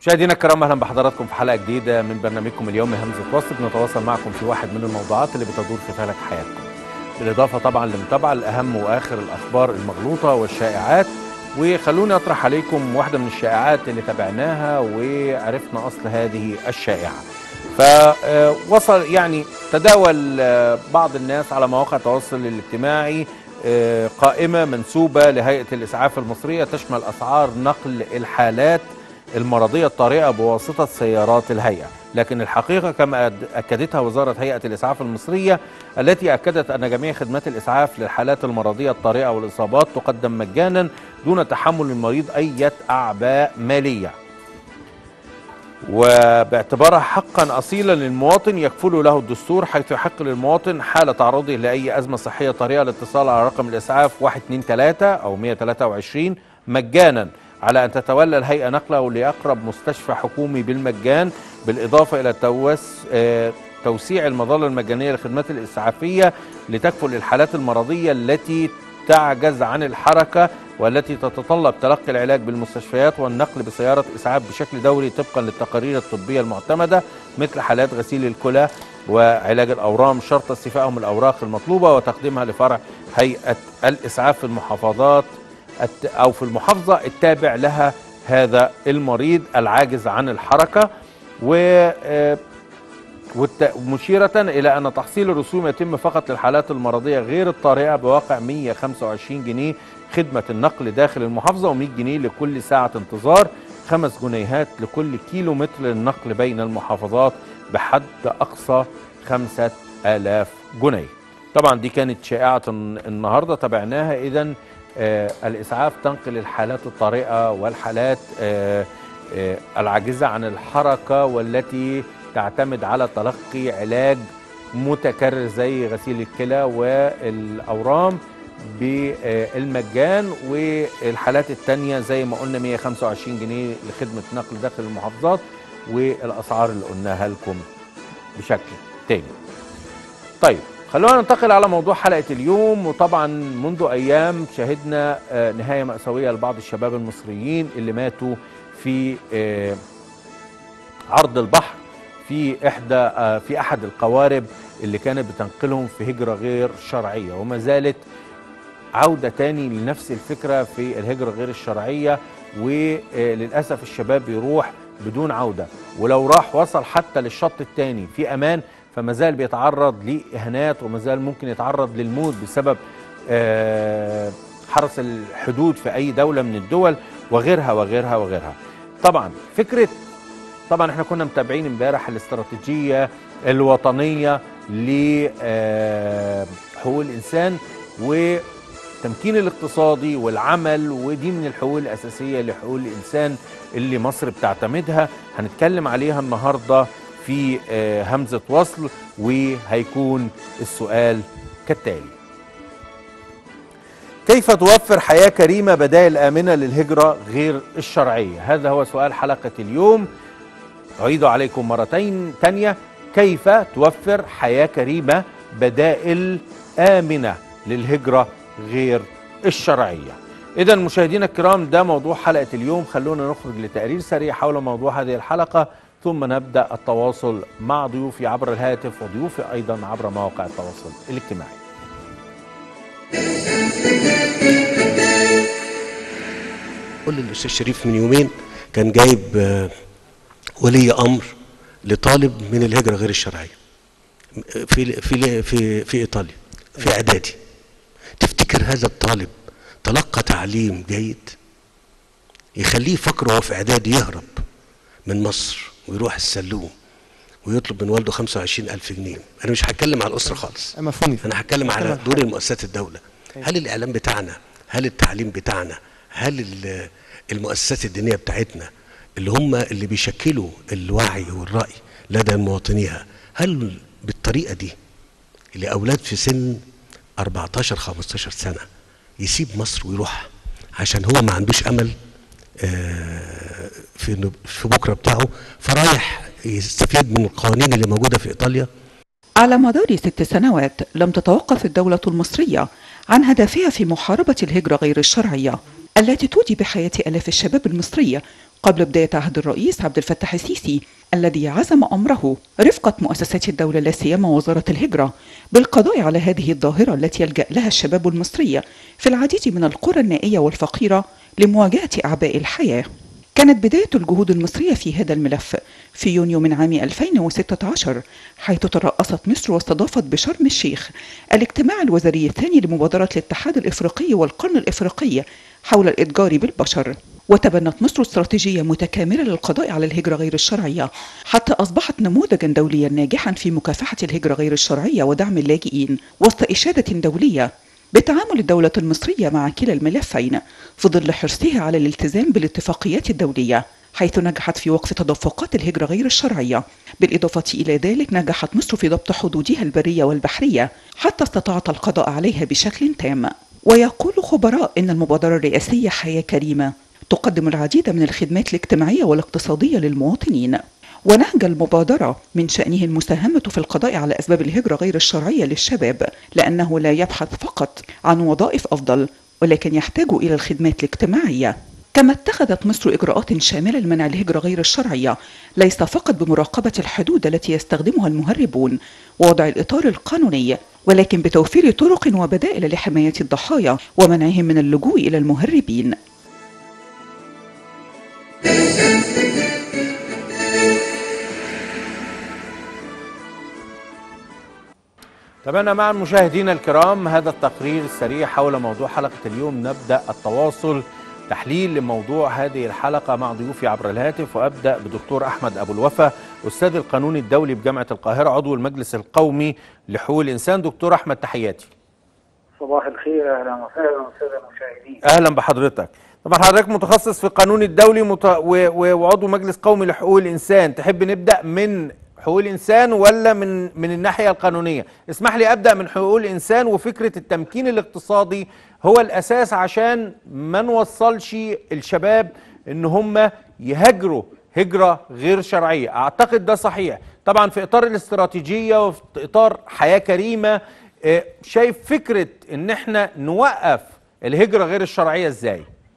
مشاهدينا الكرام اهلا بحضراتكم في حلقه جديده من برنامجكم اليومي همزه وصل بنتواصل معكم في واحد من الموضوعات اللي بتدور في فلك حياتكم. بالاضافه طبعا لمتابعه لاهم واخر الاخبار المغلوطه والشائعات وخلوني اطرح عليكم واحده من الشائعات اللي تابعناها وعرفنا اصل هذه الشائعه. فوصل يعني تداول بعض الناس على مواقع التواصل الاجتماعي قائمه منسوبه لهيئه الاسعاف المصريه تشمل اسعار نقل الحالات المرضية الطارئة بواسطة سيارات الهيئة لكن الحقيقة كما أكدتها وزارة هيئة الإسعاف المصرية التي أكدت أن جميع خدمات الإسعاف للحالات المرضية الطارئة والإصابات تقدم مجانا دون تحمل المريض أي أعباء مالية وباعتبارها حقا أصيلا للمواطن يكفل له الدستور حيث يحق للمواطن حال تعرضه لأي أزمة صحية طارئة الاتصال على رقم الإسعاف 123 أو 123 مجانا على أن تتولى الهيئة نقله لأقرب مستشفى حكومي بالمجان بالإضافة إلى توس توسيع المظلة المجانية للخدمات الإسعافية لتكفل الحالات المرضية التي تعجز عن الحركة والتي تتطلب تلقي العلاج بالمستشفيات والنقل بسيارة إسعاف بشكل دوري طبقا للتقارير الطبية المعتمدة مثل حالات غسيل الكلى وعلاج الأورام شرط استيفائهم الأوراق المطلوبة وتقديمها لفرع هيئة الإسعاف في المحافظات او في المحافظه التابع لها هذا المريض العاجز عن الحركه و مشيرة إلى أن تحصيل الرسوم يتم فقط للحالات المرضية غير الطارئة بواقع 125 جنيه خدمة النقل داخل المحافظة و100 جنيه لكل ساعة انتظار خمس جنيهات لكل كيلو متر للنقل بين المحافظات بحد أقصى خمسة آلاف جنيه طبعا دي كانت شائعة النهاردة تابعناها إذن آه الإسعاف تنقل الحالات الطارئة والحالات آه آه العاجزة عن الحركة والتي تعتمد على تلقي علاج متكرر زي غسيل الكلى والأورام بالمجان والحالات التانية زي ما قلنا 125 جنيه لخدمة نقل داخل المحافظات والأسعار اللي قلناها لكم بشكل تاني طيب خلونا ننتقل على موضوع حلقة اليوم وطبعا منذ أيام شهدنا نهاية مأساوية لبعض الشباب المصريين اللي ماتوا في عرض البحر في إحدى في أحد القوارب اللي كانت بتنقلهم في هجرة غير شرعية وما زالت عودة تاني لنفس الفكرة في الهجرة غير الشرعية وللأسف الشباب بيروح بدون عودة ولو راح وصل حتى للشط التاني في أمان فما زال بيتعرض لإهانات وما زال ممكن يتعرض للموت بسبب حرس الحدود في أي دولة من الدول وغيرها وغيرها وغيرها طبعا فكرة طبعا احنا كنا متابعين امبارح الاستراتيجية الوطنية لحقوق الإنسان والتمكين الاقتصادي والعمل ودي من الحقوق الأساسية لحقوق الإنسان اللي مصر بتعتمدها هنتكلم عليها النهارده في همزة وصل وهيكون السؤال كالتالي كيف توفر حياة كريمة بدائل آمنة للهجرة غير الشرعية هذا هو سؤال حلقة اليوم أعيد عليكم مرتين تانية كيف توفر حياة كريمة بدائل آمنة للهجرة غير الشرعية إذا مشاهدينا الكرام ده موضوع حلقة اليوم خلونا نخرج لتقرير سريع حول موضوع هذه الحلقة ثم نبدأ التواصل مع ضيوفي عبر الهاتف وضيوفي أيضا عبر مواقع التواصل الاجتماعي قول للأستاذ شريف من يومين كان جايب ولي أمر لطالب من الهجرة غير الشرعية في في في في إيطاليا في إعدادي تفتكر هذا الطالب تلقى تعليم جيد يخليه يفكر وهو في إعدادي يهرب من مصر ويروح السلوم ويطلب من والده 25 ألف جنيه أنا مش هتكلم على الأسرة خالص مفهومي أنا هتكلم على دور المؤسسات الدولة هل الإعلام بتاعنا هل التعليم بتاعنا هل المؤسسات الدينية بتاعتنا اللي هم اللي بيشكلوا الوعي والرأي لدى مواطنيها هل بالطريقة دي لأولاد في سن 14 15 سنة يسيب مصر ويروح عشان هو ما عندوش أمل في في بكره بتاعه فرايح يستفيد من القوانين اللي موجوده في ايطاليا على مدار ست سنوات لم تتوقف الدولة المصرية عن هدفها في محاربة الهجرة غير الشرعية التي تودي بحياة آلاف الشباب المصرية قبل بداية عهد الرئيس عبد الفتاح السيسي الذي عزم أمره رفقة مؤسسات الدولة لا سيما وزارة الهجرة بالقضاء على هذه الظاهرة التي يلجأ لها الشباب المصري في العديد من القرى النائية والفقيرة لمواجهة أعباء الحياة كانت بداية الجهود المصرية في هذا الملف في يونيو من عام 2016 حيث ترأست مصر واستضافت بشرم الشيخ الاجتماع الوزاري الثاني لمبادرة الاتحاد الإفريقي والقرن الإفريقي حول الإتجار بالبشر وتبنت مصر استراتيجية متكاملة للقضاء على الهجرة غير الشرعية حتى أصبحت نموذجا دوليا ناجحا في مكافحة الهجرة غير الشرعية ودعم اللاجئين وسط إشادة دولية بتعامل الدولة المصرية مع كلا الملفين في ظل حرصها على الالتزام بالاتفاقيات الدولية حيث نجحت في وقف تدفقات الهجرة غير الشرعية بالإضافة إلى ذلك نجحت مصر في ضبط حدودها البرية والبحرية حتى استطاعت القضاء عليها بشكل تام ويقول خبراء إن المبادرة الرئاسية حياة كريمة تقدم العديد من الخدمات الاجتماعية والاقتصادية للمواطنين ونهج المبادرة من شأنه المساهمة في القضاء على أسباب الهجرة غير الشرعية للشباب لأنه لا يبحث فقط عن وظائف أفضل ولكن يحتاج إلى الخدمات الاجتماعية كما اتخذت مصر إجراءات شاملة لمنع الهجرة غير الشرعية ليس فقط بمراقبة الحدود التي يستخدمها المهربون ووضع الإطار القانوني ولكن بتوفير طرق وبدائل لحماية الضحايا ومنعهم من اللجوء إلى المهربين تابعنا مع مشاهدينا الكرام هذا التقرير السريع حول موضوع حلقة اليوم نبدأ التواصل تحليل لموضوع هذه الحلقة مع ضيوفي عبر الهاتف وأبدأ بدكتور أحمد أبو الوفا أستاذ القانون الدولي بجامعة القاهرة عضو المجلس القومي لحقوق الإنسان دكتور أحمد تحياتي صباح الخير اهلا وسهلا استاذ المشاهدين أهلا بحضرتك طبعا حضرتك متخصص في القانون الدولي مت... و... و... وعضو مجلس قومي لحقوق الإنسان تحب نبدأ من حقوق الإنسان ولا من من الناحية القانونية اسمح لي أبدأ من حقوق الإنسان وفكرة التمكين الاقتصادي هو الأساس عشان ما نوصلش الشباب إن هم يهاجروا هجرة غير شرعية أعتقد ده صحيح طبعا في إطار الاستراتيجية وفي إطار حياة كريمة آه، شايف فكرة إن احنا نوقف الهجرة غير الشرعية إزاي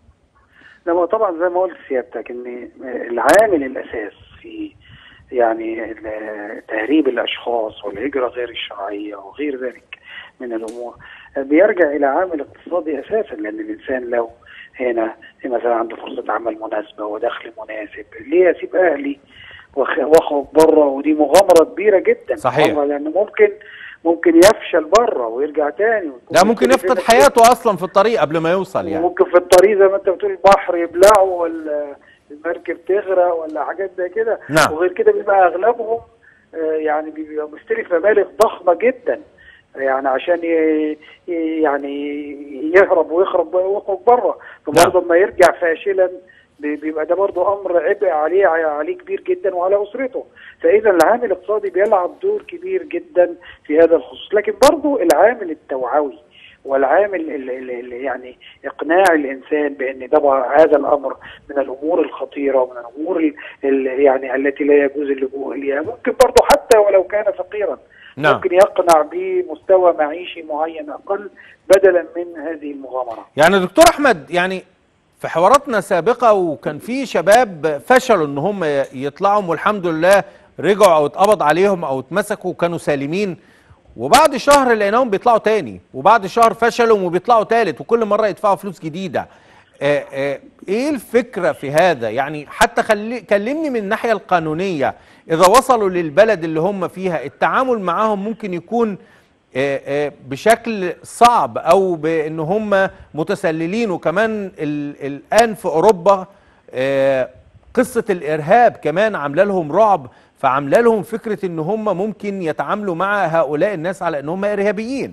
لما طبعا زي ما قلت سيادتك ان العامل الاساس في يعني ال- تهريب الاشخاص والهجره غير الشرعيه وغير ذلك من الامور بيرجع الى عامل اقتصادي اساسا لان الانسان لو هنا مثلا عنده فرصه عمل مناسبه ودخل مناسب ليه اسيب اهلي وأخ- واخرج بره ودي مغامره كبيره جدا صحيح. مغامرة لان ممكن ممكن يفشل بره ويرجع تاني ويكون ده ممكن مشكلة يفقد هنا حياته أصلا في الطريق قبل ما يوصل يعني وممكن في الطريق زي ما انت بتقول البحر يبلعه ولا المركب تغرق ولا حاجات زي كده نعم. وغير كده بيبقى اغلبهم آه، يعني بيبقى مستلف مبالغ ضخمه جدا يعني عشان ي- ي- يعني يهرب ويخرب ويخرج بره فبرضه لما يرجع فاشلا بي- بيبقى ده برضه امر عبء عليه عليه كبير جدا وعلى اسرته فاذا العامل الاقتصادي بيلعب دور كبير جدا في هذا الخصوص لكن برضه العامل التوعوي والعامل ال- ال- ال- يعني اقناع الانسان بان ده بقى هذا الامر من الامور الخطيره ومن الامور ال- ال- يعني التي لا يجوز اللجوء اليها ممكن برضه حتى ولو كان فقيرا نعم. ممكن يقنع بمستوى معيشي معين اقل بدلا من هذه المغامره يعني دكتور احمد يعني في حواراتنا سابقه وكان في شباب فشلوا ان هم يطلعوا والحمد لله رجعوا او اتقبض عليهم او اتمسكوا وكانوا سالمين وبعد شهر لقيناهم بيطلعوا تاني وبعد شهر فشلوا وبيطلعوا تالت وكل مره يدفعوا فلوس جديده آه، آه، ايه الفكره في هذا يعني حتى خلي كلمني من الناحيه القانونيه اذا وصلوا للبلد اللي هم فيها التعامل معاهم ممكن يكون آه، آه، بشكل صعب او بان هم متسللين وكمان ال- الان في اوروبا آه، قصه الارهاب كمان عامله لهم رعب فعامله لهم فكره ان هم ممكن يتعاملوا مع هؤلاء الناس على ان هم ارهابيين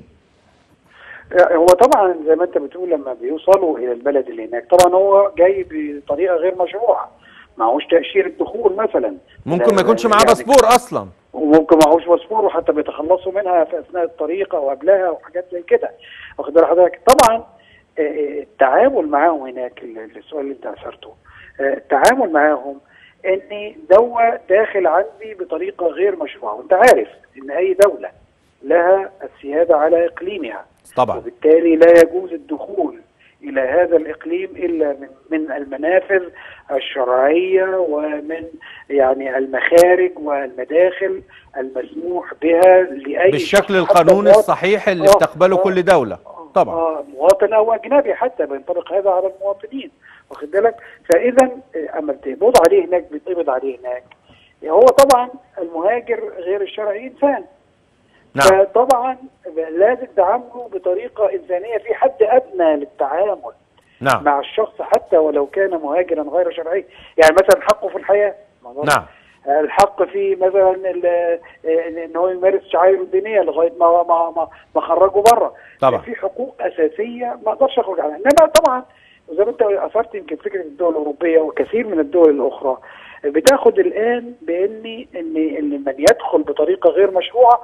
هو طبعا زي ما انت بتقول لما بيوصلوا الى البلد اللي هناك طبعا هو جاي بطريقه غير مشروعه معهوش تاشيره دخول مثلا ممكن ما يكونش معاه يعني- باسبور اصلا وممكن معهوش باسبور وحتى بيتخلصوا منها في اثناء الطريق او قبلها وحاجات زي كده واخد بال حضرتك طبعا آه، التعامل معاهم هناك ال- السؤال اللي انت اثرته آه، التعامل معاهم ان دوا داخل عندي بطريقه غير مشروعه وانت عارف ان اي دوله لها السياده على اقليمها طبعا وبالتالي لا يجوز الدخول الى هذا الاقليم الا من من المنافذ الشرعيه ومن يعني المخارج والمداخل المسموح بها لاي بالشكل شخص، حتى القانوني مواطن- الصحيح اللي آه، بتقبله آه، كل دولة طبعا آه مواطن او اجنبي حتى بينطبق هذا على المواطنين واخد بالك فاذا آه، اما بتقبض عليه هناك بيتقبض عليه هناك هو طبعا المهاجر غير الشرعي انسان نعم فطبعا لازم تعامله بطريقه انسانيه في حد ادنى للتعامل نعم مع الشخص حتى ولو كان مهاجرا غير شرعي يعني مثلا حقه في الحياه نعم الحق في مثلا ال- ان هو يمارس شعائر الدينيه لغايه ما ما ما, ما خرجه بره طبعا. في حقوق اساسيه ما اقدرش اخرج عنها انما طبعا وزي ما انت اثرت يمكن فكره الدول الاوروبيه وكثير من الدول الاخرى بتاخد الان بان ان ان من يدخل بطريقه غير مشروعه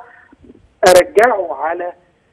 ارجعه على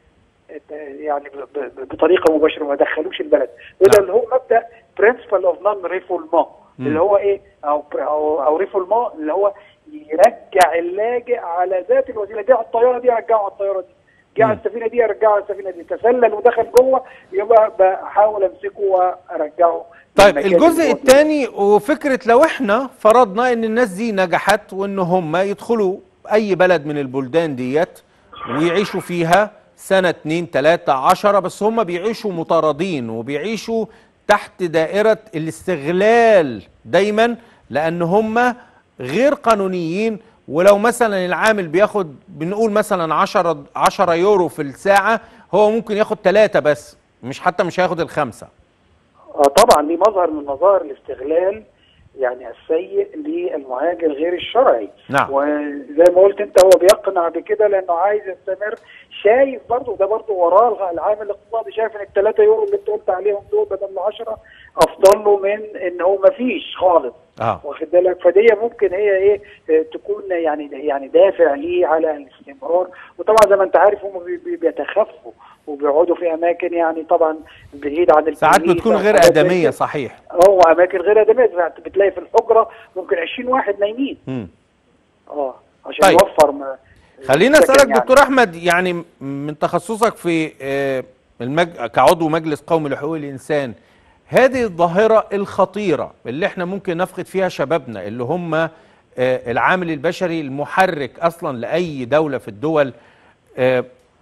يعني ب- ب- بطريقه مباشره ما ادخلوش البلد وده نعم. اللي هو مبدا برنسبل اوف نون ريفولمون مم. اللي هو ايه او او او ريفولمون اللي هو يرجع اللاجئ على ذات الوسيله جه على الطياره دي ارجعه على الطياره دي جه على مم. السفينه دي ارجعه على السفينه دي تسلل ودخل جوه يبقى بحاول امسكه وارجعه طيب للمكان الجزء اللي هو فيه. الثاني وفكرة لو احنا فرضنا ان الناس دي نجحت وان هم يدخلوا اي بلد من البلدان ديت ويعيشوا فيها سنة اتنين تلاتة عشرة بس هم بيعيشوا مطاردين وبيعيشوا تحت دائرة الاستغلال دايما لان هم غير قانونيين ولو مثلا العامل بياخد بنقول مثلا 10 10 يورو في الساعة هو ممكن ياخد ثلاثة بس مش حتى مش هياخد الخمسة اه طبعا دي مظهر من مظاهر الاستغلال يعني السيء للمهاجر غير الشرعي نعم. وزي ما قلت انت هو بيقنع بكده لانه عايز يستمر شايف برضه ده برضه وراه العامل الاقتصادي شايف ان الثلاثة يورو اللي انت قلت عليهم دول بدل ال 10 افضل له من ان هو ما فيش خالص اه واخد بالك فدي ممكن هي ايه آه، تكون يعني يعني دافع ليه على الاستمرار وطبعا زي ما انت عارف هم بي- بي- بيتخفوا وبيقعدوا في اماكن يعني طبعا بعيد عن ساعات البوليس بتكون أو غير حاجات زي آدمية كده. صحيح اه اماكن غير ادميه ساعات بتلاقي في الحجره ممكن 20 واحد نايمين مم. اه عشان طيب. يوفر ما خلينا السكن اسالك يعني. دكتور احمد يعني م- من تخصصك في آه، المج... كعضو مجلس قومي لحقوق الانسان هذه الظاهره الخطيره اللي احنا ممكن نفقد فيها شبابنا اللي هم آه، العامل البشري المحرك اصلا لاي دوله في الدول آه،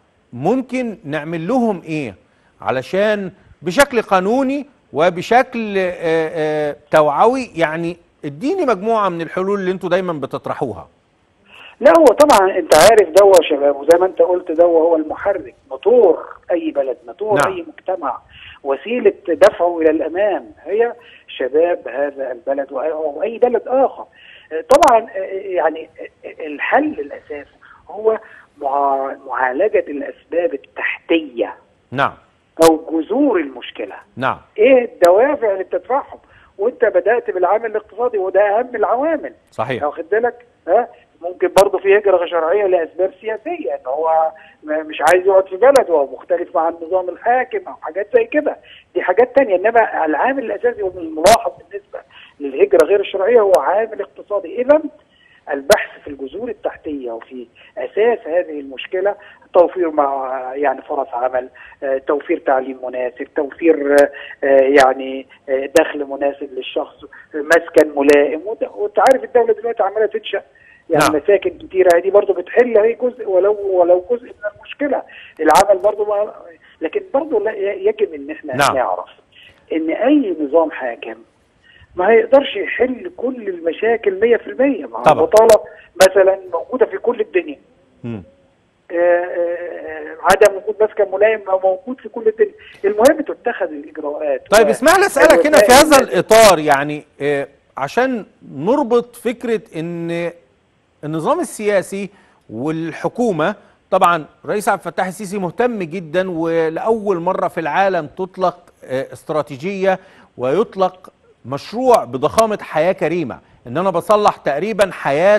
ممكن نعمل لهم ايه علشان بشكل قانوني وبشكل آه، آه، توعوي يعني اديني مجموعه من الحلول اللي انتوا دايما بتطرحوها لا هو طبعا انت عارف دوا يا شباب وزي ما انت قلت دوا هو المحرك موتور اي بلد موتور نعم. اي مجتمع وسيله دفعه الى الامام هي شباب هذا البلد وأي- او اي بلد اخر آه، طبعا آه، يعني آه، الحل الاساسي هو مع- معالجه الاسباب التحتيه نعم او جذور المشكله نعم ايه الدوافع اللي بتدفعهم وانت بدات بالعامل الاقتصادي وده اهم العوامل صحيح واخد بالك ها ممكن برضه في هجره غير شرعيه لاسباب سياسيه ان هو م- مش عايز يقعد في بلده او مختلف مع النظام الحاكم او حاجات زي كده دي حاجات تانية انما العامل الاساسي والملاحظ بالنسبه للهجره غير الشرعيه هو عامل اقتصادي اذا البحث في الجذور التحتيه وفي اساس هذه المشكله توفير مع يعني فرص عمل آه، توفير تعليم مناسب توفير آه، آه، يعني آه، دخل مناسب للشخص مسكن ملائم وت- وانت عارف الدوله دلوقتي عماله تنشا يعني نعم. مساكن كتيره دي برضه بتحل هي جزء ولو ولو جزء من المشكله العمل برضه ما لكن برضه لا- يجب ان احنا نعم. نعرف ان اي نظام حاكم ما هيقدرش يحل كل المشاكل 100% مع طبعا. البطاله مثلا موجوده في كل الدنيا مم. آه، آه، عدم وجود مسكن ملائم موجود في كل الدنيا المهم تتخذ الاجراءات طيب و- اسمح لي اسالك هنا في الوسائل هذا التي- الاطار يعني آه، عشان نربط فكره ان النظام السياسي والحكومه طبعا رئيس عبد الفتاح السيسي مهتم جدا ولاول مره في العالم تطلق آه، استراتيجيه ويطلق مشروع بضخامه حياه كريمه ان انا بصلح تقريبا حياه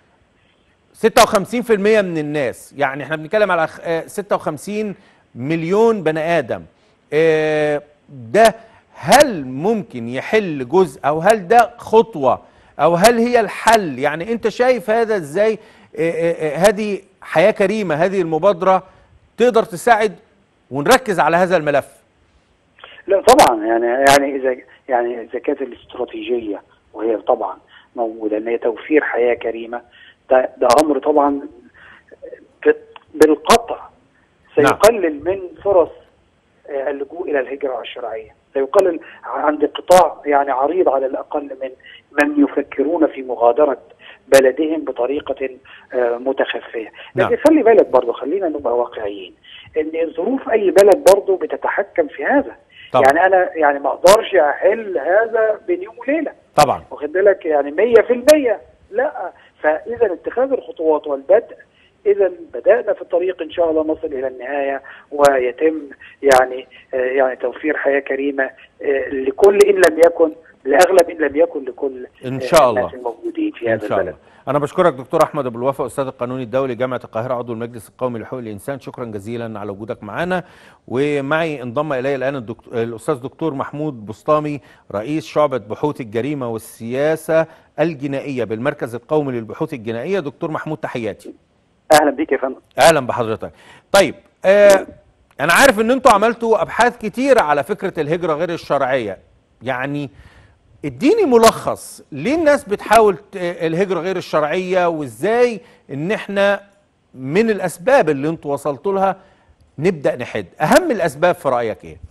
56% من الناس يعني احنا بنتكلم على خ- آه، 56 مليون بني ادم آه، ده هل ممكن يحل جزء او هل ده خطوه او هل هي الحل يعني انت شايف هذا ازاي آه، آه، آه، هذه حياه كريمه هذه المبادره تقدر تساعد ونركز على هذا الملف لا طبعا يعني يعني اذا يعني اذا كانت الاستراتيجيه وهي طبعا موجوده ان هي توفير حياه كريمه ده, ده امر طبعا ب- بالقطع نعم. سيقلل من فرص آه، اللجوء الى الهجره الشرعيه سيقلل عند قطاع يعني عريض على الاقل من من يفكرون في مغادره بلدهم بطريقه آه، متخفيه نعم. لكن خلي بالك برضه خلينا نبقى واقعيين ان ظروف اي بلد برضه بتتحكم في هذا طبعا. يعني انا يعني ما اقدرش احل هذا بين يوم وليله طبعا واخد بالك يعني 100% لا فاذا اتخاذ الخطوات والبدء اذا بدانا في الطريق ان شاء الله نصل الى النهايه ويتم يعني آه، يعني توفير حياه كريمه آه، لكل ان لم يكن لاغلب ان لم يكن لكل إن آه، شاء الله. الناس الموجودين في ان هذا شاء البلد الله انا بشكرك دكتور احمد ابو الوفا استاذ القانون الدولي جامعه القاهره عضو المجلس القومي لحقوق الانسان شكرا جزيلا على وجودك معنا ومعي انضم الي الان الدكتور الاستاذ دكتور محمود بسطامي رئيس شعبه بحوث الجريمه والسياسه الجنائيه بالمركز القومي للبحوث الجنائيه دكتور محمود تحياتي اهلا بيك يا فندم اهلا بحضرتك طيب آه انا عارف ان انتوا عملتوا ابحاث كتيره على فكره الهجره غير الشرعيه يعني اديني ملخص ليه الناس بتحاول ت- الهجره غير الشرعيه وازاي ان احنا من الاسباب اللي انتوا وصلتوا لها نبدا نحد اهم الاسباب في رايك ايه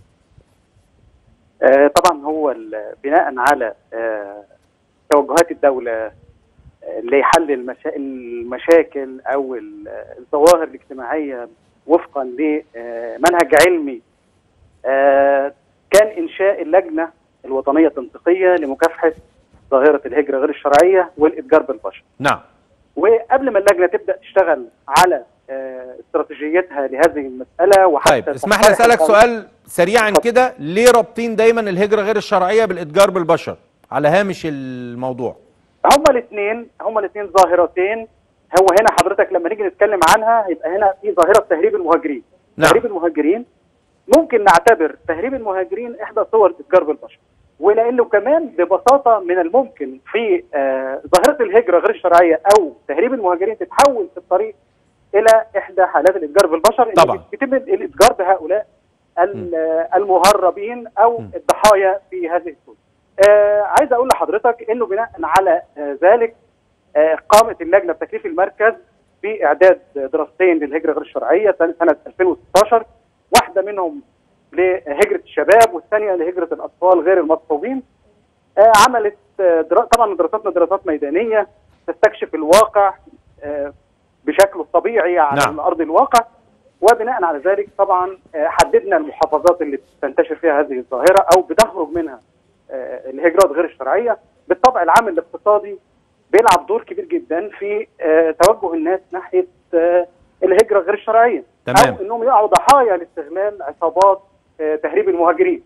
آه، طبعا هو ال- بناء على آه، توجهات الدولة آه، لحل المشا- المشاكل أو ال- الظواهر الاجتماعية وفقا لمنهج علمي آه، كان إنشاء اللجنة الوطنية التنسيقية لمكافحة ظاهرة الهجرة غير الشرعية والإتجار بالبشر نعم وقبل ما اللجنة تبدأ تشتغل على آه، استراتيجيتها لهذه المسألة وحتى طيب اسمح لي تصطلح اسالك القانون- سؤال سريعا كده ليه رابطين دايما الهجره غير الشرعيه بالاتجار بالبشر على هامش الموضوع هما الاثنين هما الاثنين ظاهرتين هو هنا حضرتك لما نيجي نتكلم عنها يبقى هنا في ظاهره تهريب المهاجرين نعم. تهريب المهاجرين ممكن نعتبر تهريب المهاجرين احدى صور الاتجار بالبشر ولانه كمان ببساطه من الممكن في آه ظاهره الهجره غير الشرعيه او تهريب المهاجرين تتحول في الطريق الى احدى حالات الاتجار بالبشر اللي طبعا. بيتم الاتجار بهؤلاء ال- آه، المهربين او م. الضحايا في هذه الصوره. آه عايز اقول لحضرتك انه بناء على آه ذلك آه قامت اللجنه بتكليف المركز باعداد دراستين للهجره غير الشرعيه سنه سنة 2016 واحده منهم لهجره الشباب والثانيه لهجره الاطفال غير المصحوبين آه عملت آه درا... طبعا دراساتنا دراسات ميدانيه تستكشف الواقع آه بشكله الطبيعي على نعم. نعم. ارض الواقع وبناء على ذلك طبعا آه، حددنا المحافظات اللي بتنتشر فيها هذه الظاهره او بتخرج منها آه، الهجرات غير الشرعيه بالطبع العامل الاقتصادي بيلعب دور كبير جدا في آه، توجه الناس ناحيه آه، الهجره غير الشرعيه تمام. او انهم يقعوا ضحايا لاستغلال عصابات آه، تهريب المهاجرين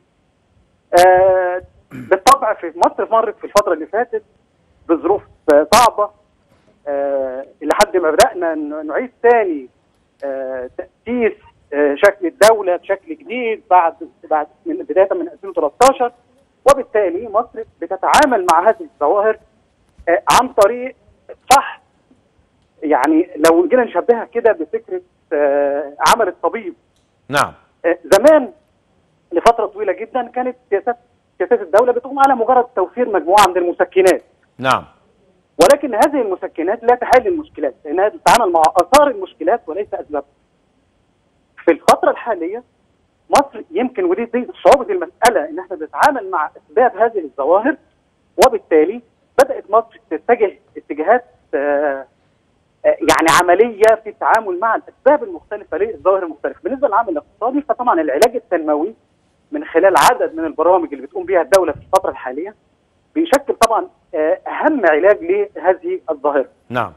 آه، بالطبع في مصر مرت في الفتره اللي فاتت بظروف آه، صعبه آه، الى حد ما بدانا ن- نعيد ثاني آه، تاسيس آه، شكل الدوله بشكل جديد بعد بعد من بدايه من 2013 وبالتالي مصر بتتعامل مع هذه الظواهر آه، عن طريق فحص يعني لو جينا نشبهها كده بفكره آه، عمل الطبيب نعم آه، زمان لفتره طويله جدا كانت سياسات سياسات الدوله بتقوم على مجرد توفير مجموعه من المسكنات نعم ولكن هذه المسكنات لا تحل المشكلات لانها تتعامل مع اثار المشكلات وليس اسبابها. في الفتره الحاليه مصر يمكن ودي دي صعوبه المساله ان احنا بنتعامل مع اسباب هذه الظواهر وبالتالي بدات مصر تتجه اتجاهات آه، آه، يعني عمليه في التعامل مع الاسباب المختلفه للظواهر المختلفه، بالنسبه للعامل الاقتصادي فطبعا العلاج التنموي من خلال عدد من البرامج اللي بتقوم بها الدوله في الفتره الحاليه بيشكل طبعا آه، اهم علاج لهذه الظاهره. نعم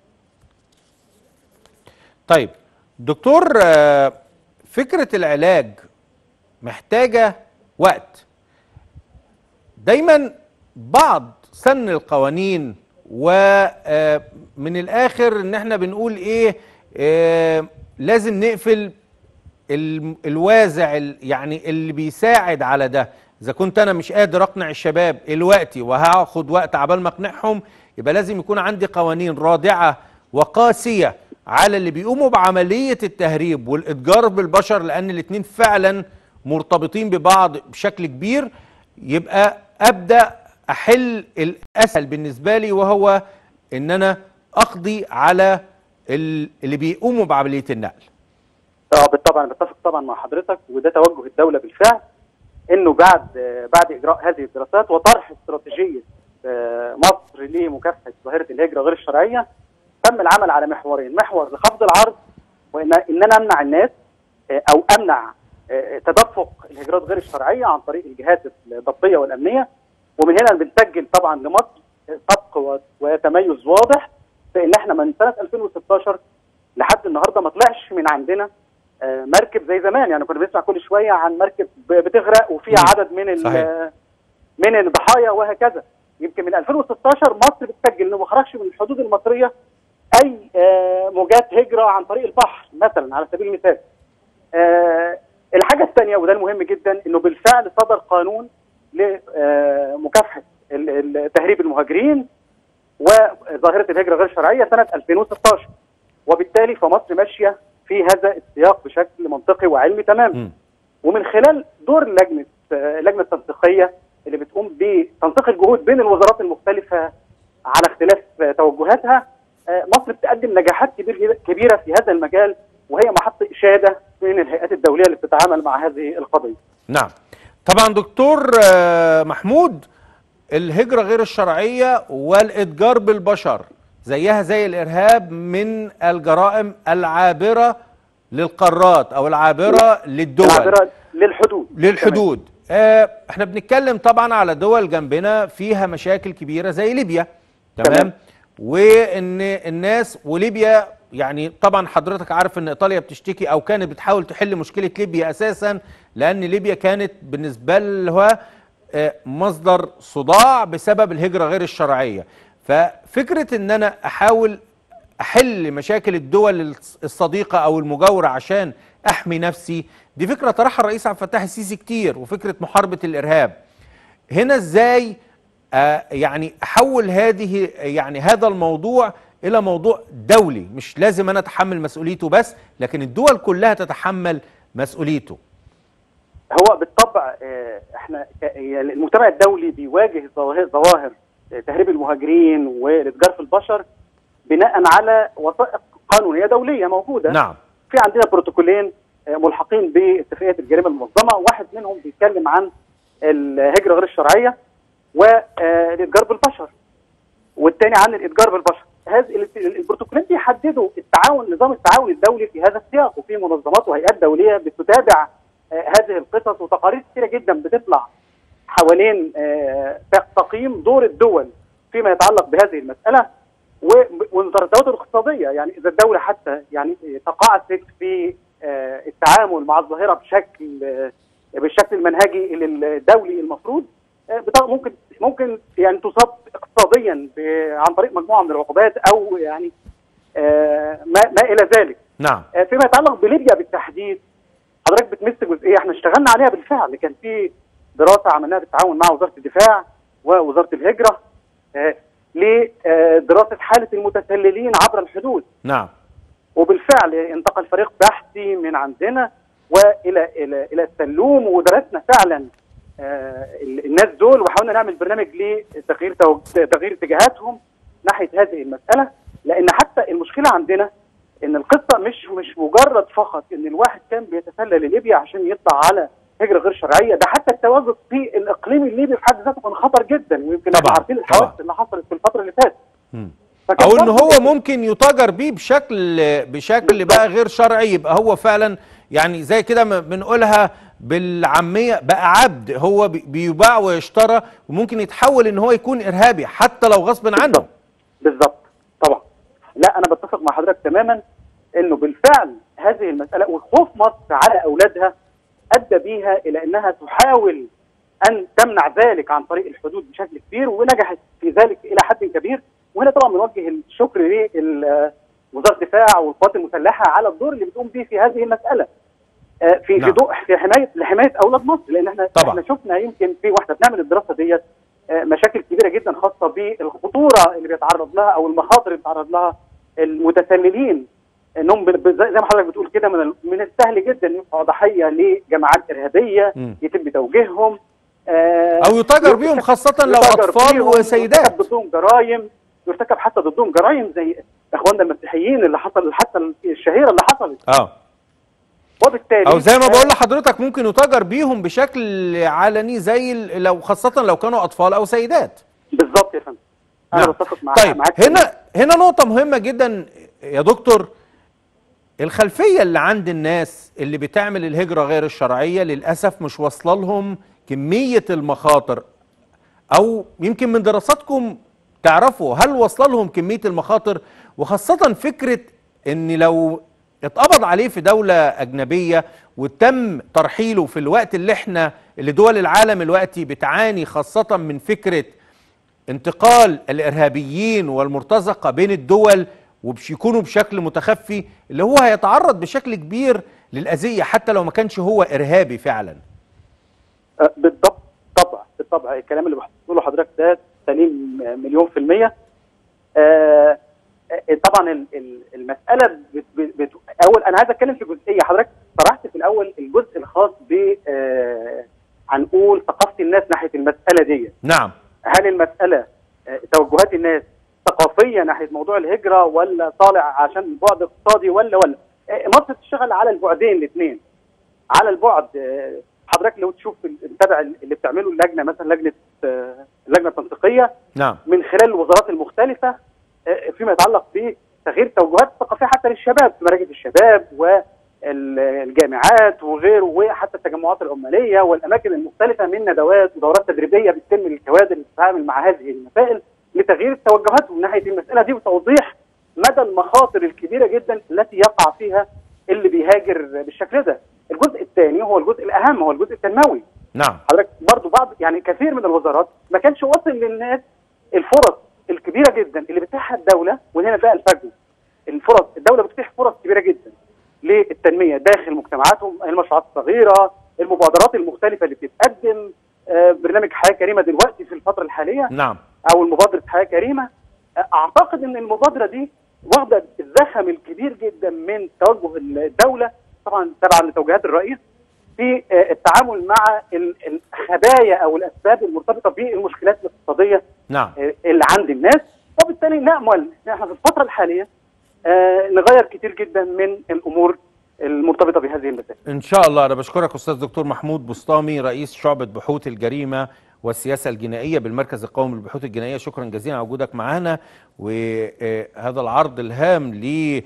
طيب دكتور آه، فكرة العلاج محتاجة وقت دايما بعض سن القوانين ومن الاخر ان احنا بنقول ايه آه، لازم نقفل ال- الوازع ال- يعني اللي بيساعد على ده اذا كنت انا مش قادر اقنع الشباب الوقتي وهاخد وقت عبال ما اقنعهم يبقى لازم يكون عندي قوانين رادعه وقاسيه على اللي بيقوموا بعمليه التهريب والاتجار بالبشر لان الاتنين فعلا مرتبطين ببعض بشكل كبير يبقى ابدا احل الاسهل بالنسبه لي وهو ان انا اقضي على ال- اللي بيقوموا بعمليه النقل اه بالطبع انا بتفق طبعا مع حضرتك وده توجه الدوله بالفعل انه بعد آه، بعد اجراء هذه الدراسات وطرح استراتيجيه آه، مصر لمكافحه ظاهره الهجره غير الشرعيه تم العمل على محورين محور لخفض العرض وان ان انا امنع الناس آه، او امنع آه، تدفق الهجرات غير الشرعيه عن طريق الجهات الضبطيه والامنيه ومن هنا بنسجل طبعا لمصر سبق و- وتميز واضح في ان احنا من سنه 2016 لحد النهارده ما طلعش من عندنا آه، مركب زي زمان يعني كنا بنسمع كل شويه عن مركب ب- بتغرق وفيها مم. عدد من ال- صحيح. من الضحايا وهكذا يمكن من 2016 مصر بتسجل انه ما خرجش من الحدود المصريه اي آه، موجات هجره عن طريق البحر مثلا على سبيل المثال آه، الحاجه الثانيه وده المهم جدا انه بالفعل صدر قانون لمكافحه ال- ال- تهريب المهاجرين وظاهره الهجره غير الشرعيه سنه 2016 وبالتالي فمصر ماشيه في هذا السياق بشكل منطقي وعلمي تماما مم. ومن خلال دور اللجنه آه، اللجنه التنسيقيه اللي بتقوم بتنسيق الجهود بين الوزارات المختلفه على اختلاف آه، توجهاتها آه، مصر بتقدم نجاحات كبير كبيره في هذا المجال وهي محط اشاده من الهيئات الدوليه اللي بتتعامل مع هذه القضيه. نعم طبعا دكتور آه، محمود الهجرة غير الشرعية والإتجار بالبشر زيها زي الإرهاب من الجرائم العابرة للقارات أو العابرة للدول العابره للحدود للحدود آه احنا بنتكلم طبعا على دول جنبنا فيها مشاكل كبيرة زي ليبيا تمام تمام. وان الناس وليبيا يعني طبعا حضرتك عارف ان ايطاليا بتشتكي او كانت بتحاول تحل مشكلة ليبيا اساسا لان ليبيا كانت بالنسبة لها آه، مصدر صداع بسبب الهجرة غير الشرعية ففكرة ان انا احاول احل مشاكل الدول الصديقه او المجاوره عشان احمي نفسي دي فكره طرحها الرئيس عبد الفتاح السيسي كتير وفكره محاربه الارهاب هنا ازاي آه يعني احول هذه يعني هذا الموضوع الى موضوع دولي مش لازم انا اتحمل مسؤوليته بس لكن الدول كلها تتحمل مسؤوليته هو بالطبع آه، احنا ك- يعني المجتمع الدولي بيواجه ظواهر ظواهر آه، تهريب المهاجرين والاتجار في البشر بناء على وثائق قانونيه دوليه موجوده نعم في عندنا بروتوكولين آه، ملحقين باتفاقيه الجريمه المنظمه واحد منهم بيتكلم عن الهجره غير الشرعيه والاتجار بالبشر والثاني عن الاتجار بالبشر هذه ال- البروتوكولين بيحددوا التعاون نظام التعاون الدولي في هذا السياق وفي منظمات وهيئات دوليه بتتابع آه، هذه القصص وتقارير كثيره جدا بتطلع حوالين آه، تقييم دور الدول فيما يتعلق بهذه المساله و- والمترددات الاقتصاديه يعني اذا الدوله حتى يعني تقاعست في آه، التعامل مع الظاهره بشكل آه، بالشكل المنهجي اللي الدولي المفروض آه، بتا- ممكن ممكن يعني تصاب اقتصاديا ب- عن طريق مجموعه من العقوبات او يعني آه، ما ما الى ذلك نعم آه، فيما يتعلق بليبيا بالتحديد حضرتك بتمس جزئيه احنا اشتغلنا عليها بالفعل كان في دراسه عملناها بالتعاون مع وزاره الدفاع ووزاره الهجره آه، لدراسه حاله المتسللين عبر الحدود نعم وبالفعل انتقل فريق بحثي من عندنا والى الى الى السلوم ودرسنا فعلا آه، ال- الناس دول وحاولنا نعمل برنامج لتغيير توج- تغيير اتجاهاتهم ناحيه هذه المساله لان حتى المشكله عندنا ان القصه مش مش مجرد فقط ان الواحد كان بيتسلل لليبيا عشان يطلع على هجره غير شرعيه ده حتى التواجد في الاقليم الليبي في حد ذاته كان خطر جدا ويمكن احنا طبعاً، عارفين الحوادث طبعاً. اللي حصلت في الفتره اللي فاتت مم. فكان او ان برضه هو ممكن يتاجر بيه بشكل بشكل بالظبط. بقى غير شرعي يبقى هو فعلا يعني زي كده ما بنقولها بالعاميه بقى عبد هو بي- بيباع ويشترى وممكن يتحول ان هو يكون ارهابي حتى لو غصب عنه بالظبط طبعا لا انا بتفق مع حضرتك تماما انه بالفعل هذه المساله وخوف مصر على اولادها ادى بيها الى انها تحاول ان تمنع ذلك عن طريق الحدود بشكل كبير ونجحت في ذلك الى حد كبير وهنا طبعا بنوجه الشكر لوزاره الدفاع والقوات المسلحه على الدور اللي بتقوم به في هذه المساله آه، في نعم. في ضوء في حمايه لحمايه اولاد مصر لان احنا طبعا. احنا شفنا يمكن في واحنا بنعمل الدراسه ديت آه، مشاكل كبيره جدا خاصه بالخطوره اللي بيتعرض لها او المخاطر اللي بيتعرض لها المتسللين انهم ب- ب- زي زي ما حضرتك بتقول كده من ال- من السهل جدا يبقوا ضحيه لجماعات ارهابيه مم. يتم توجيههم آه، او يتاجر بيهم خاصه لو يتاجر اطفال فيهم، وسيدات يرتكب ضدهم جرائم يرتكب حتى ضدهم جرائم زي اخواننا المسيحيين اللي حصل حتى الشهيره اللي حصلت اه وبالتالي او زي ما بقول لحضرتك ممكن يتاجر بيهم بشكل علني زي ال- لو خاصه لو كانوا اطفال او سيدات بالظبط يا فندم انا نعم. بتفق مع طيب معاك هنا هنا نقطة مهمة جدا يا دكتور الخلفية اللي عند الناس اللي بتعمل الهجرة غير الشرعية للأسف مش واصلة لهم كمية المخاطر أو يمكن من دراساتكم تعرفوا هل واصلة لهم كمية المخاطر وخاصة فكرة إن لو اتقبض عليه في دولة أجنبية وتم ترحيله في الوقت اللي احنا اللي دول العالم دلوقتي بتعاني خاصة من فكرة انتقال الارهابيين والمرتزقه بين الدول وبش يكونوا بشكل متخفي اللي هو هيتعرض بشكل كبير للاذيه حتى لو ما كانش هو ارهابي فعلا آه، بالضبط طبعا بالطبع الكلام اللي بتقوله حضرتك ده سليم آه، مليون في المية آه، آه، طبعا ال- ال- المسألة بت بت بت أول أنا عايز أتكلم في جزئية حضرتك طرحت في الأول الجزء الخاص ب آه، هنقول ثقافة الناس ناحية المسألة دي نعم هل المسألة آه، توجهات الناس ثقافية ناحية موضوع الهجرة ولا طالع عشان بعد اقتصادي ولا ولا آه، مصر تشتغل على البعدين الاثنين على البعد آه، حضرتك لو تشوف المتابع اللي بتعمله اللجنة مثلا لجنة آه، اللجنة التنسيقية نعم من خلال الوزارات المختلفة آه، فيما يتعلق بتغيير التوجهات الثقافية حتى للشباب في مراكز الشباب والجامعات وغيره وحتى التجمعات العمالية والأماكن المختلفة من ندوات ودورات تدريبية بتتم للكوادر اللي تتعامل مع هذه المسائل لتغيير التوجهات من ناحية المسألة دي وتوضيح مدى المخاطر الكبيرة جدا التي يقع فيها اللي بيهاجر بالشكل ده الجزء الثاني هو الجزء الأهم هو الجزء التنموي نعم حضرتك برضو بعض يعني كثير من الوزارات ما كانش واصل للناس الفرص الكبيره جدا اللي بتتيحها الدوله وهنا بقى الفجوه الفرص الدوله بتتيح فرص كبيره جدا للتنميه داخل مجتمعاتهم المشروعات الصغيره المبادرات المختلفه اللي بتتقدم آه، برنامج حياه كريمه دلوقتي في الفتره الحاليه نعم او المبادره حياه كريمه آه، اعتقد ان المبادره دي واخده الزخم الكبير جدا من توجه الدوله طبعا تبعا لتوجيهات الرئيس في آه، التعامل مع ال- الخبايا او الاسباب المرتبطه بالمشكلات الاقتصاديه نعم آه، اللي عند الناس وبالتالي نامل ان احنا في الفتره الحاليه آه، نغير كتير جدا من الامور المرتبطه بهذه المسائل ان شاء الله انا بشكرك استاذ دكتور محمود بسطامي رئيس شعبة بحوث الجريمة والسياسة الجنائية بالمركز القومي للبحوث الجنائية شكرا جزيلا على وجودك معنا وهذا العرض الهام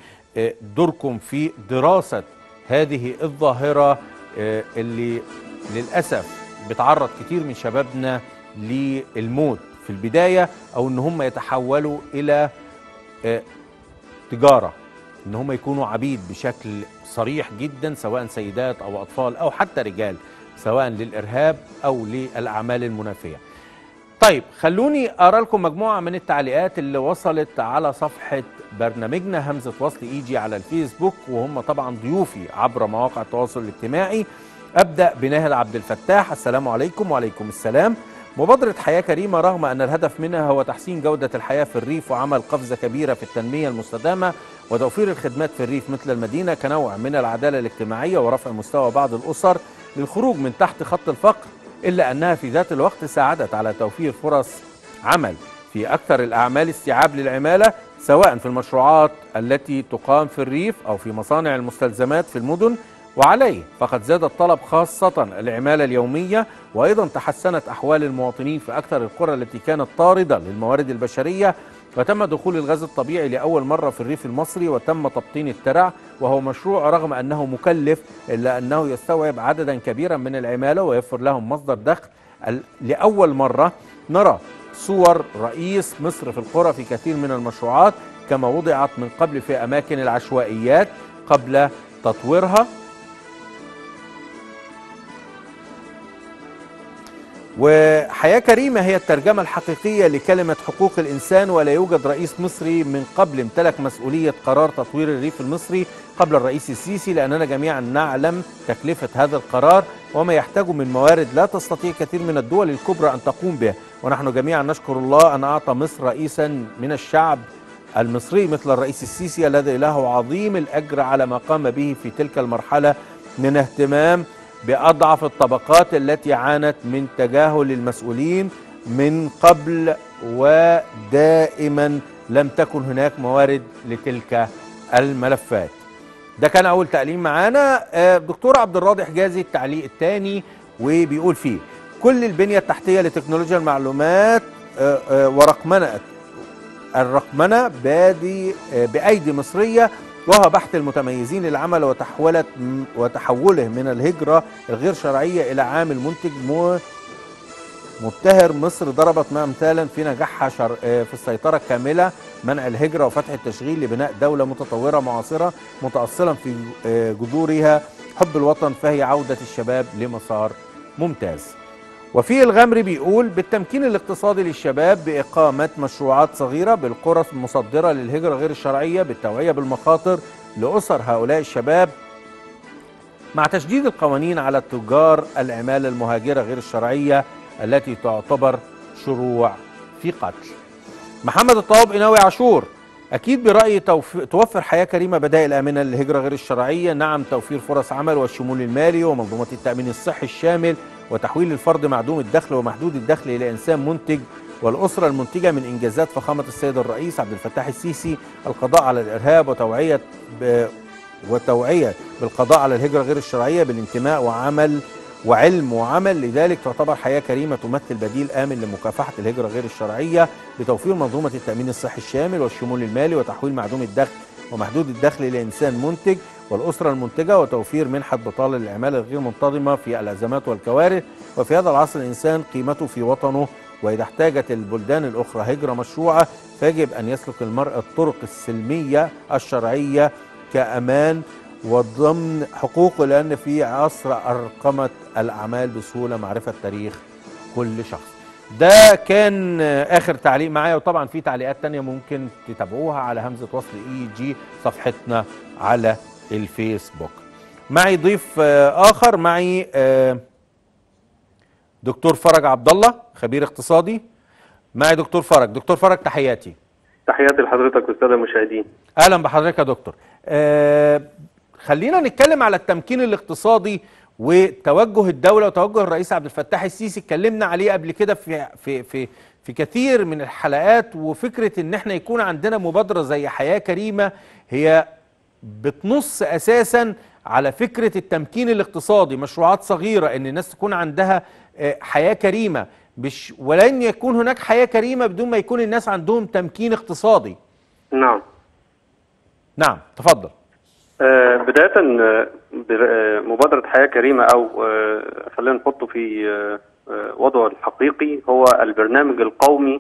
لدوركم في دراسة هذه الظاهرة آه، اللي للأسف بتعرض كتير من شبابنا للموت في البداية أو إن هم يتحولوا إلى آه، تجارة ان هم يكونوا عبيد بشكل صريح جدا سواء سيدات او اطفال او حتى رجال سواء للارهاب او للاعمال المنافيه. طيب خلوني اقرا لكم مجموعه من التعليقات اللي وصلت على صفحه برنامجنا همزه وصل ايجي على الفيسبوك وهم طبعا ضيوفي عبر مواقع التواصل الاجتماعي. ابدا بناهل عبد الفتاح السلام عليكم وعليكم السلام. مبادرة حياة كريمة رغم أن الهدف منها هو تحسين جودة الحياة في الريف وعمل قفزة كبيرة في التنمية المستدامة وتوفير الخدمات في الريف مثل المدينة كنوع من العدالة الاجتماعية ورفع مستوى بعض الأسر للخروج من تحت خط الفقر إلا أنها في ذات الوقت ساعدت على توفير فرص عمل في أكثر الأعمال استيعاب للعمالة سواء في المشروعات التي تقام في الريف أو في مصانع المستلزمات في المدن وعليه فقد زاد الطلب خاصة العمالة اليومية وأيضا تحسنت أحوال المواطنين في أكثر القرى التي كانت طاردة للموارد البشرية وتم دخول الغاز الطبيعي لأول مرة في الريف المصري وتم تبطين الترع وهو مشروع رغم أنه مكلف إلا أنه يستوعب عددا كبيرا من العمالة ويوفر لهم مصدر دخل ال- لأول مرة نرى صور رئيس مصر في القرى في كثير من المشروعات كما وضعت من قبل في أماكن العشوائيات قبل تطويرها وحياة كريمة هي الترجمة الحقيقية لكلمة حقوق الإنسان ولا يوجد رئيس مصري من قبل امتلك مسؤولية قرار تطوير الريف المصري قبل الرئيس السيسي لأننا جميعا نعلم تكلفة هذا القرار وما يحتاجه من موارد لا تستطيع كثير من الدول الكبرى أن تقوم به ونحن جميعا نشكر الله أن أعطى مصر رئيسا من الشعب المصري مثل الرئيس السيسي الذي له عظيم الأجر على ما قام به في تلك المرحلة من اهتمام بأضعف الطبقات التي عانت من تجاهل المسؤولين من قبل ودائما لم تكن هناك موارد لتلك الملفات ده كان أول تعليق معانا آه، دكتور عبد الراضي حجازي التعليق الثاني وبيقول فيه كل البنية التحتية لتكنولوجيا المعلومات آه، آه، ورقمنة الرقمنة بادي آه، بأيدي مصرية وهو بحث المتميزين للعمل وتحولت وتحوله من الهجرة الغير شرعية إلى عامل منتج مو مبتهر مصر ضربت ما امثالا في نجاحها شر... آه، في السيطرة الكاملة منع الهجرة وفتح التشغيل لبناء دولة متطورة معاصرة متأصلا في آه، جذورها حب الوطن فهي عودة الشباب لمسار ممتاز وفي الغمري بيقول بالتمكين الاقتصادي للشباب بإقامة مشروعات صغيرة بالقرى المصدرة للهجرة غير الشرعية بالتوعية بالمخاطر لأسر هؤلاء الشباب مع تشديد القوانين على تجار العمالة المهاجرة غير الشرعية التي تعتبر شروع في قتل محمد الطواب إناوي عاشور أكيد برأيي توف... توفر حياة كريمة بدائل آمنة للهجرة غير الشرعية نعم توفير فرص عمل والشمول المالي ومنظومة التأمين الصحي الشامل وتحويل الفرد معدوم الدخل ومحدود الدخل إلى إنسان منتج والأسرة المنتجة من إنجازات فخامة السيد الرئيس عبد الفتاح السيسي القضاء على الإرهاب وتوعية ب... وتوعية بالقضاء على الهجرة غير الشرعية بالانتماء وعمل وعلم وعمل لذلك تعتبر حياة كريمة تمثل بديل آمن لمكافحة الهجرة غير الشرعية بتوفير منظومة التأمين الصحي الشامل والشمول المالي وتحويل معدوم الدخل ومحدود الدخل إلى إنسان منتج والأسرة المنتجة وتوفير منحة بطالة للعمالة الغير منتظمة في الأزمات والكوارث وفي هذا العصر الإنسان قيمته في وطنه وإذا احتاجت البلدان الأخرى هجرة مشروعة فيجب أن يسلك المرء الطرق السلمية الشرعية كأمان وضمن حقوقه لأن في عصر أرقمت الأعمال بسهولة معرفة تاريخ كل شخص ده كان آخر تعليق معايا وطبعا في تعليقات تانية ممكن تتابعوها على همزة وصل إي جي صفحتنا على الفيسبوك معي ضيف آه، آخر معي آه، دكتور فرج عبد الله خبير اقتصادي معي دكتور فرج دكتور فرج تحياتي تحياتي لحضرتك والساده المشاهدين اهلا بحضرتك يا دكتور آه خلينا نتكلم على التمكين الاقتصادي وتوجه الدوله وتوجه الرئيس عبد الفتاح السيسي اتكلمنا عليه قبل كده في في في في كثير من الحلقات وفكره ان احنا يكون عندنا مبادره زي حياه كريمه هي بتنص اساسا على فكره التمكين الاقتصادي مشروعات صغيره ان الناس تكون عندها آه، حياه كريمه مش ولن يكون هناك حياه كريمه بدون ما يكون الناس عندهم تمكين اقتصادي نعم نعم تفضل آه بدايه آه، بر- آه، مبادره حياه كريمه او آه خلينا نحطه في آه آه، وضعه الحقيقي هو البرنامج القومي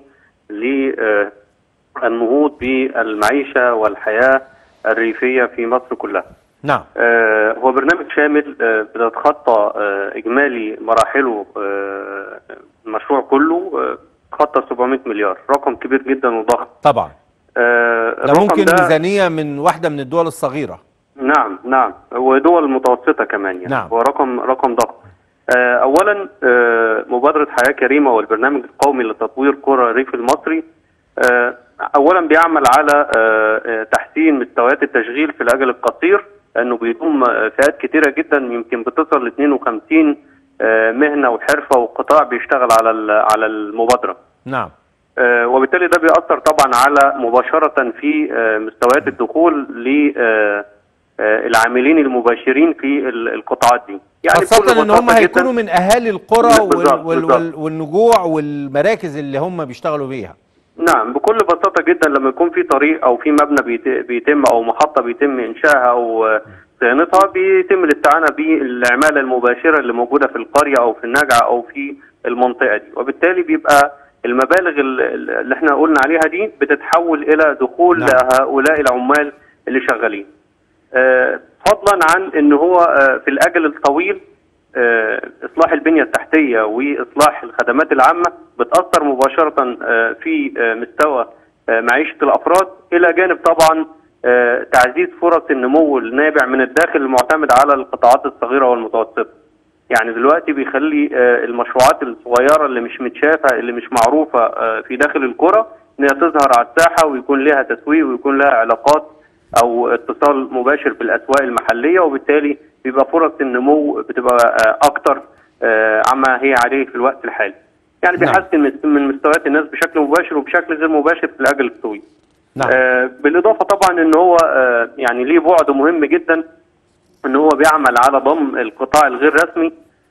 للنهوض بالمعيشه والحياه الريفيه في مصر كلها نعم آه، هو برنامج شامل آه، بتتخطى آه، اجمالي مراحله آه، المشروع كله آه، تخطى 700 مليار رقم كبير جدا وضخم طبعا آه، ده الرقم ممكن ميزانيه من واحده من الدول الصغيره نعم نعم ودول متوسطة كمان يعني نعم. هو رقم رقم ضخم آه، أولا آه، مبادرة حياة كريمة والبرنامج القومي لتطوير قرى الريف المصري آه، أولا بيعمل على آه، آه، تحسين مستويات التشغيل في الأجل القصير لأنه بيضم آه، فئات كتيرة جدا يمكن بتصل ل 52 آه، مهنة وحرفة وقطاع بيشتغل على ال- على المبادرة نعم آه، وبالتالي ده بيأثر طبعا على مباشرة في آه، مستويات الدخول للعاملين المباشرين في ال- القطاعات دي يعني بكل خاصه ان هم بساطة هيكونوا جداً- من اهالي القرى وال بالظبط، وال بالظبط. وال والنجوع والمراكز اللي هم بيشتغلوا بيها نعم بكل بساطة جدا لما يكون في طريق أو في مبنى بيت- بيتم أو محطة بيتم إنشائها أو آه، صيانتها بيتم الاستعانة بالعمالة المباشرة اللي موجودة في القرية أو في النجعة أو في المنطقة دي وبالتالي بيبقى المبالغ ال- ال- اللي احنا قلنا عليها دي بتتحول إلى دخول نعم. لهؤلاء العمال اللي شغالين آه، فضلا عن ان هو آه، في الاجل الطويل آه، اصلاح البنيه التحتيه واصلاح الخدمات العامه بتاثر مباشره آه، في آه، مستوى آه، معيشه الافراد الى جانب طبعا آه، تعزيز فرص النمو النابع من الداخل المعتمد على القطاعات الصغيره والمتوسطه. يعني دلوقتي بيخلي آه، المشروعات الصغيره اللي مش متشافه اللي مش معروفه آه، في داخل القرى ان هي تظهر على الساحه ويكون لها تسويق ويكون لها علاقات او اتصال مباشر بالاسواق المحليه وبالتالي بيبقى فرص النمو بتبقى آه، اكتر آه، عما هي عليه في الوقت الحالي. يعني نعم. بيحسن من- من مستويات الناس بشكل مباشر وبشكل غير مباشر في الاجل الطويل. نعم آه، بالاضافه طبعا ان هو آه، يعني ليه بعد مهم جدا ان هو بيعمل على ضم القطاع الغير رسمي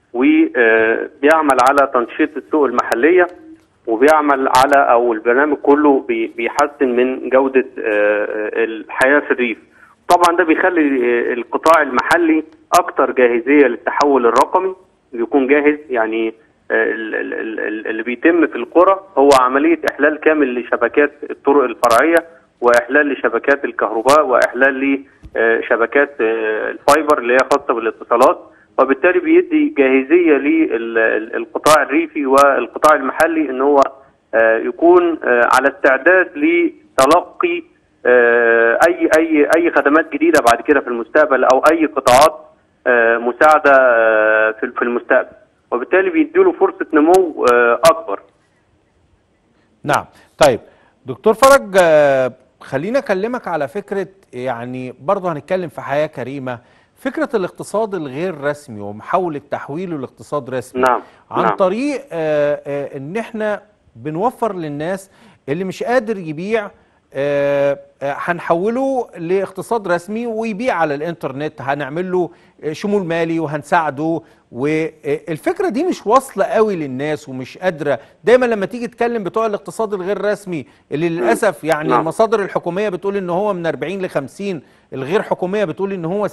وبيعمل على تنشيط السوق المحليه وبيعمل على او البرنامج كله بي- بيحسن من جوده آه، الحياه في الريف. طبعا ده بيخلي آه، القطاع المحلي اكثر جاهزيه للتحول الرقمي بيكون جاهز يعني آه، ال- ال- ال- ال- اللي بيتم في القرى هو عمليه احلال كامل لشبكات الطرق الفرعيه واحلال لشبكات الكهرباء واحلال لشبكات الفايبر اللي هي خاصه بالاتصالات وبالتالي بيدي جاهزيه للقطاع الريفي والقطاع المحلي ان هو آه، يكون آه، على استعداد لتلقي آه، اي اي اي خدمات جديده بعد كده في المستقبل او اي قطاعات آه، مساعده آه، في في المستقبل وبالتالي بيديله فرصه نمو آه، اكبر نعم طيب دكتور فرج آه، خلينا اكلمك على فكره يعني برضه هنتكلم في حياه كريمه فكره الاقتصاد الغير رسمي ومحاوله تحويله لاقتصاد رسمي نعم، عن نعم. طريق آه، آه، ان احنا بنوفر للناس اللي مش قادر يبيع آه، آه، هنحوله لاقتصاد رسمي ويبيع على الانترنت هنعمل له آه، شمول مالي وهنساعده والفكره دي مش واصله قوي للناس ومش قادره دايما لما تيجي تكلم بتوع الاقتصاد الغير رسمي اللي للاسف يعني نعم. المصادر الحكوميه بتقول ان هو من 40 ل 50 الغير حكوميه بتقول ان هو 70%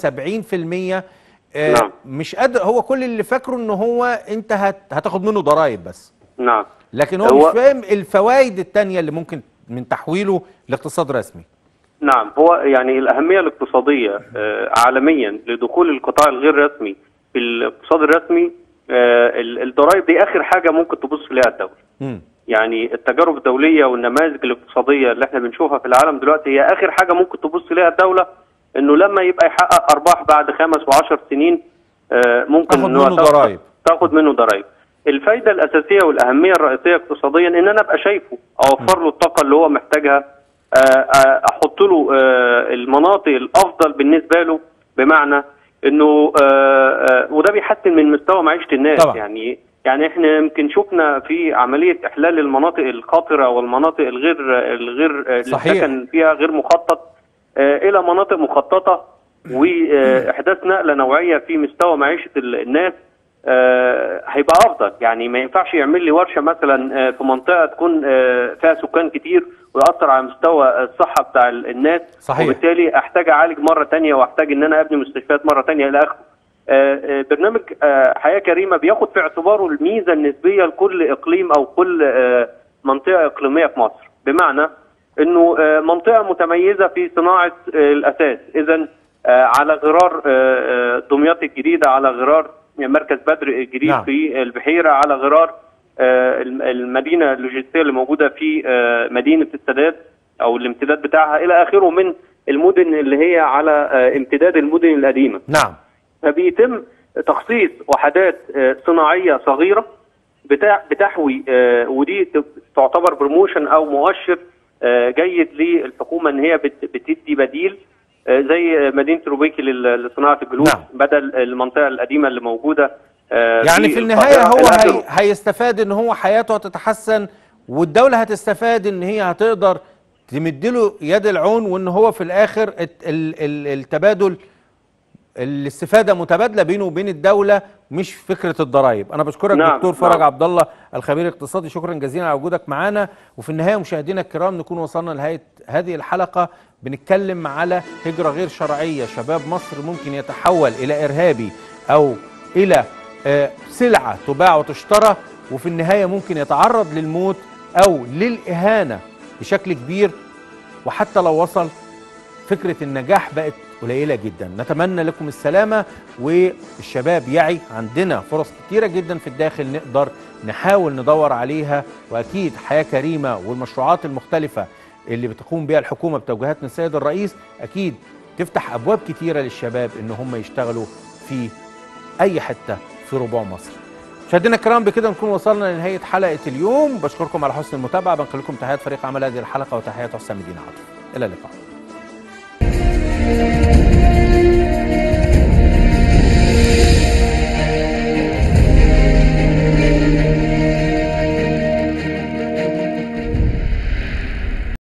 آه، نعم. مش قادر هو كل اللي فاكره ان هو انت هت هتاخد منه ضرائب بس نعم لكن هو, هو- مش فاهم الفوائد التانية اللي ممكن من تحويله لاقتصاد رسمي نعم هو يعني الأهمية الاقتصادية آه، عالميا لدخول القطاع الغير رسمي في الاقتصاد الرسمي آه، ال- الضرائب دي آخر حاجة ممكن تبص لها الدولة مم. يعني التجارب الدولية والنماذج الاقتصادية اللي احنا بنشوفها في العالم دلوقتي هي آخر حاجة ممكن تبص لها الدولة إنه لما يبقى يحقق أرباح بعد خمس وعشر سنين آه، ممكن تاخد إن هو منه تاخد- ضرائب. تاخد منه ضرائب الفايدة الأساسية والأهمية الرئيسية اقتصاديا إن أنا أبقى شايفه أوفر له الطاقة اللي هو محتاجها آه، آه، أحط له آه، المناطق الأفضل بالنسبة له بمعنى إنه آه، آه، وده بيحسن من مستوى معيشة الناس طبعا. يعني يعني احنا يمكن شفنا في عمليه احلال المناطق الخطره والمناطق الغير الغير صحيح. السكن فيها غير مخطط آه، الى مناطق مخططه واحداث نقله نوعيه في مستوى معيشه ال- الناس آه، هيبقى افضل يعني ما ينفعش يعمل لي ورشه مثلا آه، في منطقه تكون آه، فيها سكان كتير ويأثر على مستوى الصحه بتاع ال- الناس صحيح. وبالتالي احتاج اعالج مره تانية واحتاج ان انا ابني مستشفيات مره تانية الى اخره آه، آه، برنامج آه، حياه كريمه بياخد في اعتباره الميزه النسبيه لكل اقليم او كل آه، منطقه اقليميه في مصر بمعنى انه آه، منطقه متميزه في صناعه آه، الاساس اذا على غرار آه، آه، دمياط الجديده على غرار مركز بدر الجديد نعم. في البحيره على غرار آه، الم- المدينه اللوجستيه اللي موجوده في آه، مدينه السادات او الامتداد بتاعها الى اخره من المدن اللي هي على آه، امتداد المدن القديمه نعم فبيتم تخصيص وحدات آه، صناعيه صغيره بتاع بتحوي آه، ودي ت- تعتبر بروموشن او مؤشر آه، جيد للحكومه ان هي بت- بتدي بديل آه، زي مدينه روبيكي لل- لصناعه الجلود نعم. بدل المنطقه القديمه اللي موجوده آه، يعني في النهاية القاهرة هو إلى هي آخره. هيستفاد ان هو حياته هتتحسن والدولة هتستفاد ان هي هتقدر تمدله يد العون وان هو في الاخر الت- ال- ال- التبادل الاستفادة متبادلة بينه وبين الدولة مش فكرة الضرائب أنا بشكرك نعم، دكتور فرج نعم. عبد الله الخبير الاقتصادي شكرا جزيلا على وجودك معانا وفي النهاية مشاهدينا الكرام نكون وصلنا لنهاية هذه الحلقة بنتكلم على هجرة غير شرعية شباب مصر ممكن يتحول إلى إرهابي أو إلى آه، سلعة تباع وتشترى وفي النهاية ممكن يتعرض للموت أو للإهانة بشكل كبير وحتى لو وصل فكرة النجاح بقت قليلة جدا نتمنى لكم السلامة والشباب يعي عندنا فرص كتيرة جدا في الداخل نقدر نحاول ندور عليها وأكيد حياة كريمة والمشروعات المختلفة اللي بتقوم بها الحكومة بتوجيهات من السيد الرئيس أكيد تفتح أبواب كتيرة للشباب إن هم يشتغلوا في أي حتة في ربوع مصر مشاهدينا الكرام بكده نكون وصلنا لنهايه حلقه اليوم بشكركم على حسن المتابعه بنقل لكم تحيات فريق عمل هذه الحلقه وتحيات حسام الدين عاطف الى اللقاء